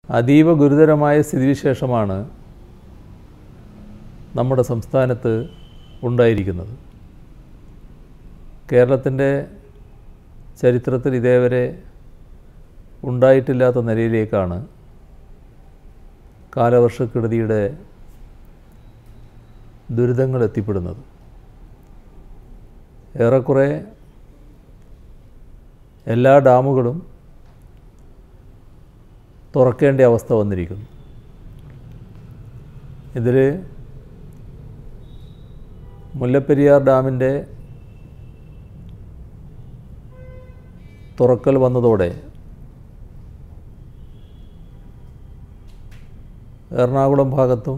അതീവ ഗുരുതരമായ സ്ഥിതിവിശേഷമാണ് നമ്മുടെ സംസ്ഥാനത്ത് ഉണ്ടായിരിക്കുന്നത് കേരളത്തിൻ്റെ ചരിത്രത്തിൽ ഇതേവരെ ഉണ്ടായിട്ടില്ലാത്ത നിലയിലേക്കാണ് കാലവർഷക്കെടുതിയുടെ ദുരിതങ്ങൾ എത്തിപ്പെടുന്നത് ഏറെക്കുറെ എല്ലാ ഡാമുകളും തുറക്കേണ്ട അവസ്ഥ വന്നിരിക്കുന്നു ഇതിൽ മുല്ലപ്പെരിയാർ ഡാമിൻ്റെ തുറക്കൽ വന്നതോടെ എറണാകുളം ഭാഗത്തും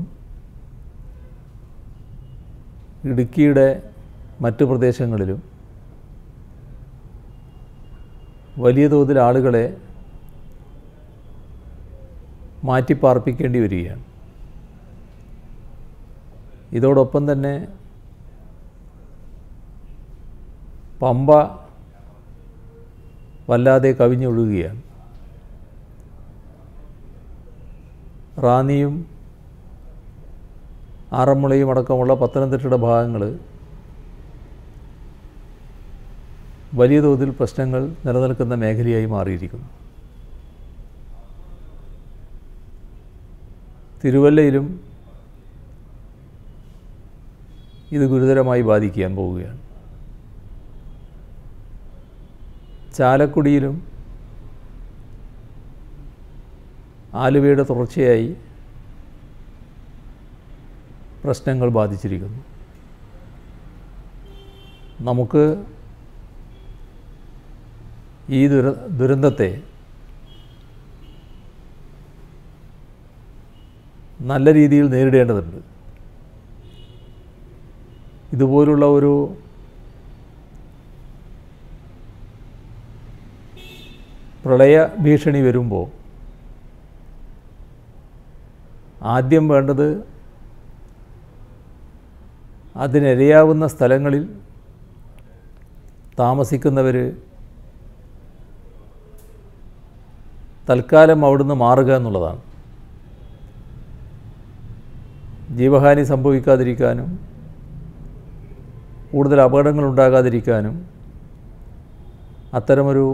ഇടുക്കിയുടെ മറ്റു പ്രദേശങ്ങളിലും വലിയ തോതിൽ ആളുകളെ മാറ്റിപ്പാർപ്പിക്കേണ്ടി വരികയാണ് ഇതോടൊപ്പം തന്നെ പമ്പ വല്ലാതെ കവിഞ്ഞൊഴുകുകയാണ് റാന്നിയും ആറന്മുളയും അടക്കമുള്ള പത്തനംതിട്ടയുടെ ഭാഗങ്ങൾ വലിയ തോതിൽ പ്രശ്നങ്ങൾ നിലനിൽക്കുന്ന മേഖലയായി മാറിയിരിക്കുന്നു തിരുവല്ലയിലും ഇത് ഗുരുതരമായി ബാധിക്കാൻ പോവുകയാണ് ചാലക്കുടിയിലും ആലുവയുടെ തുടർച്ചയായി പ്രശ്നങ്ങൾ ബാധിച്ചിരിക്കുന്നു നമുക്ക് ഈ ദുര ദുരന്തത്തെ നല്ല രീതിയിൽ നേരിടേണ്ടതുണ്ട് ഇതുപോലുള്ള ഒരു പ്രളയ ഭീഷണി വരുമ്പോൾ ആദ്യം വേണ്ടത് അതിനിരയാവുന്ന സ്ഥലങ്ങളിൽ താമസിക്കുന്നവർ തൽക്കാലം അവിടുന്ന് മാറുക എന്നുള്ളതാണ് ജീവഹാനി സംഭവിക്കാതിരിക്കാനും കൂടുതൽ അപകടങ്ങൾ ഉണ്ടാകാതിരിക്കാനും അത്തരമൊരു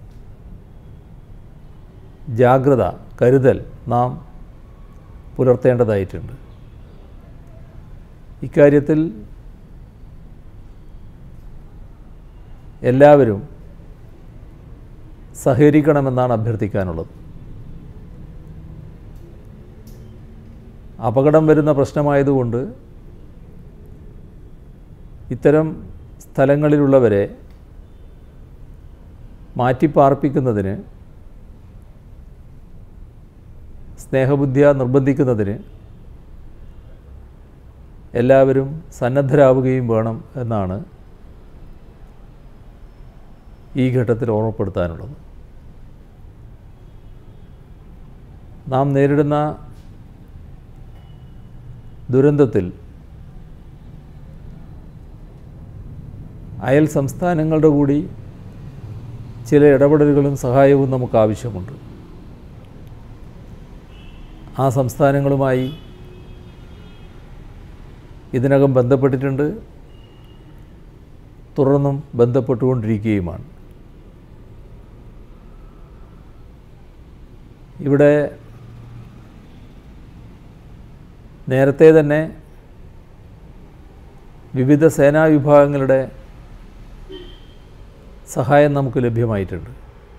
ജാഗ്രത കരുതൽ നാം പുലർത്തേണ്ടതായിട്ടുണ്ട് ഇക്കാര്യത്തിൽ എല്ലാവരും സഹകരിക്കണമെന്നാണ് അഭ്യർത്ഥിക്കാനുള്ളത് അപകടം വരുന്ന പ്രശ്നമായതുകൊണ്ട് ഇത്തരം സ്ഥലങ്ങളിലുള്ളവരെ മാറ്റിപ്പാർപ്പിക്കുന്നതിന് സ്നേഹബുദ്ധിയ നിർബന്ധിക്കുന്നതിന് എല്ലാവരും സന്നദ്ധരാവുകയും വേണം എന്നാണ് ഈ ഘട്ടത്തിൽ ഓർമ്മപ്പെടുത്താനുള്ളത് നാം നേരിടുന്ന ദുരന്തത്തിൽ അയൽ സംസ്ഥാനങ്ങളുടെ കൂടി ചില ഇടപെടലുകളും സഹായവും നമുക്ക് ആവശ്യമുണ്ട് ആ സംസ്ഥാനങ്ങളുമായി ഇതിനകം ബന്ധപ്പെട്ടിട്ടുണ്ട് തുടർന്നും ബന്ധപ്പെട്ടുകൊണ്ടിരിക്കുകയുമാണ് ഇവിടെ നേരത്തെ തന്നെ വിവിധ സേനാ വിഭാഗങ്ങളുടെ സഹായം നമുക്ക് ലഭ്യമായിട്ടുണ്ട്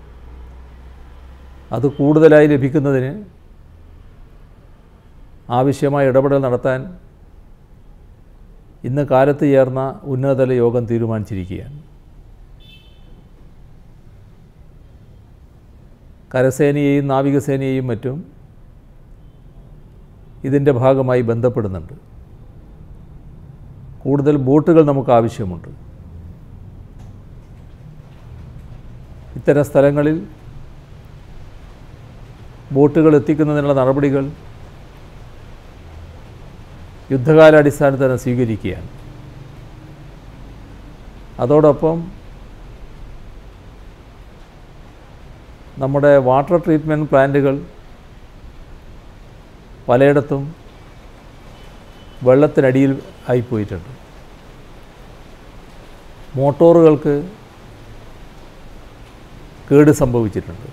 അത് കൂടുതലായി ലഭിക്കുന്നതിന് ആവശ്യമായ ഇടപെടൽ നടത്താൻ ഇന്ന് കാലത്ത് ചേർന്ന ഉന്നതതല യോഗം തീരുമാനിച്ചിരിക്കുകയാണ് കരസേനയെയും നാവികസേനയെയും മറ്റും ഇതിൻ്റെ ഭാഗമായി ബന്ധപ്പെടുന്നുണ്ട് കൂടുതൽ ബോട്ടുകൾ നമുക്ക് ആവശ്യമുണ്ട് ഇത്തരം സ്ഥലങ്ങളിൽ ബോട്ടുകൾ എത്തിക്കുന്നതിനുള്ള നടപടികൾ യുദ്ധകാലാടിസ്ഥാനത്തിൽ തന്നെ സ്വീകരിക്കുകയാണ് അതോടൊപ്പം നമ്മുടെ വാട്ടർ ട്രീറ്റ്മെൻറ്റ് പ്ലാന്റുകൾ പലയിടത്തും വെള്ളത്തിനടിയിൽ ആയിപ്പോയിട്ടുണ്ട് മോട്ടോറുകൾക്ക് കേട് സംഭവിച്ചിട്ടുണ്ട്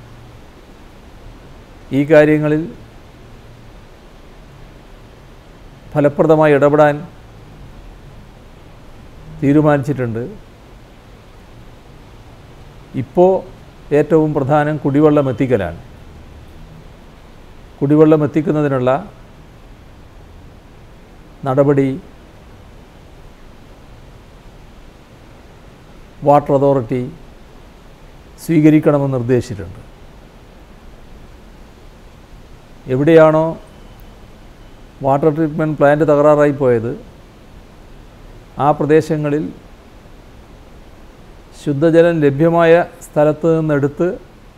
ഈ കാര്യങ്ങളിൽ ഫലപ്രദമായി ഇടപെടാൻ തീരുമാനിച്ചിട്ടുണ്ട് ഇപ്പോൾ ഏറ്റവും പ്രധാനം കുടിവെള്ളം എത്തിക്കലാണ് കുടിവെള്ളം എത്തിക്കുന്നതിനുള്ള നടപടി വാട്ടർ അതോറിറ്റി സ്വീകരിക്കണമെന്ന് നിർദ്ദേശിച്ചിട്ടുണ്ട് എവിടെയാണോ വാട്ടർ ട്രീറ്റ്മെൻറ്റ് പ്ലാന്റ് തകരാറായി പോയത് ആ പ്രദേശങ്ങളിൽ ശുദ്ധജലം ലഭ്യമായ സ്ഥലത്ത് നിന്നെടുത്ത്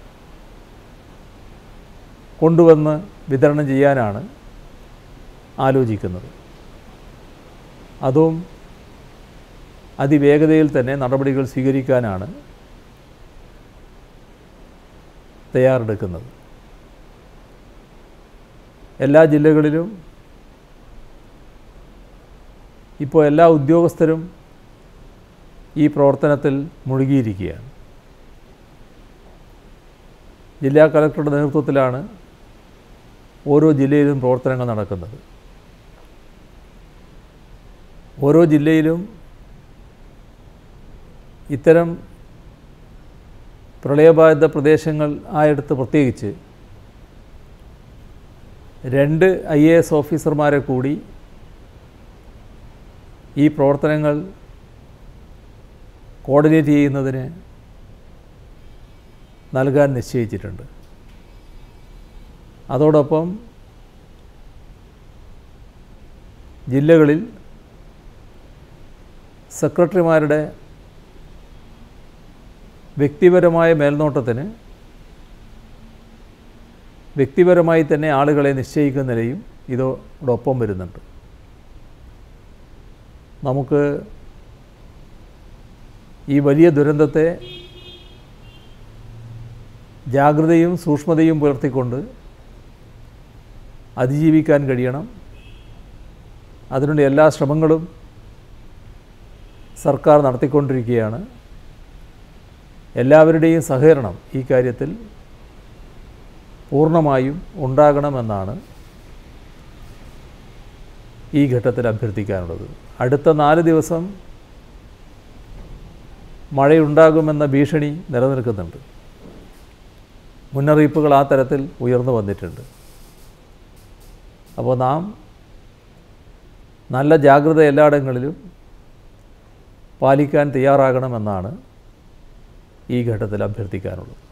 കൊണ്ടുവന്ന് വിതരണം ചെയ്യാനാണ് ആലോചിക്കുന്നത് അതും അതിവേഗതയിൽ തന്നെ നടപടികൾ സ്വീകരിക്കാനാണ് തയ്യാറെടുക്കുന്നത് എല്ലാ ജില്ലകളിലും ഇപ്പോൾ എല്ലാ ഉദ്യോഗസ്ഥരും ഈ പ്രവർത്തനത്തിൽ മുഴുകിയിരിക്കുകയാണ് ജില്ലാ കലക്ടറുടെ നേതൃത്വത്തിലാണ് ഓരോ ജില്ലയിലും പ്രവർത്തനങ്ങൾ നടക്കുന്നത് ഓരോ ജില്ലയിലും ഇത്തരം പ്രളയബാധിത പ്രദേശങ്ങൾ ആയെടുത്ത് പ്രത്യേകിച്ച് രണ്ട് ഐ എ എസ് ഓഫീസർമാരെ കൂടി ഈ പ്രവർത്തനങ്ങൾ കോർഡിനേറ്റ് ചെയ്യുന്നതിന് നൽകാൻ നിശ്ചയിച്ചിട്ടുണ്ട് അതോടൊപ്പം ജില്ലകളിൽ സെക്രട്ടറിമാരുടെ വ്യക്തിപരമായ മേൽനോട്ടത്തിന് വ്യക്തിപരമായി തന്നെ ആളുകളെ നിശ്ചയിക്കുന്ന നിലയും ഇതോടൊപ്പം വരുന്നുണ്ട് നമുക്ക് ഈ വലിയ ദുരന്തത്തെ ജാഗ്രതയും സൂക്ഷ്മതയും പുലർത്തിക്കൊണ്ട് അതിജീവിക്കാൻ കഴിയണം അതിനുള്ള എല്ലാ ശ്രമങ്ങളും സർക്കാർ നടത്തിക്കൊണ്ടിരിക്കുകയാണ് എല്ലാവരുടെയും സഹകരണം ഈ കാര്യത്തിൽ പൂർണ്ണമായും ഉണ്ടാകണമെന്നാണ് ഈ ഘട്ടത്തിൽ അഭ്യർത്ഥിക്കാനുള്ളത് അടുത്ത നാല് ദിവസം മഴയുണ്ടാകുമെന്ന ഭീഷണി നിലനിൽക്കുന്നുണ്ട് മുന്നറിയിപ്പുകൾ ആ തരത്തിൽ ഉയർന്നു വന്നിട്ടുണ്ട് അപ്പോൾ നാം നല്ല ജാഗ്രത എല്ലായിടങ്ങളിലും പാലിക്കാൻ തയ്യാറാകണമെന്നാണ് ഈ ഘട്ടത്തിൽ അഭ്യർത്ഥിക്കാനുള്ളത്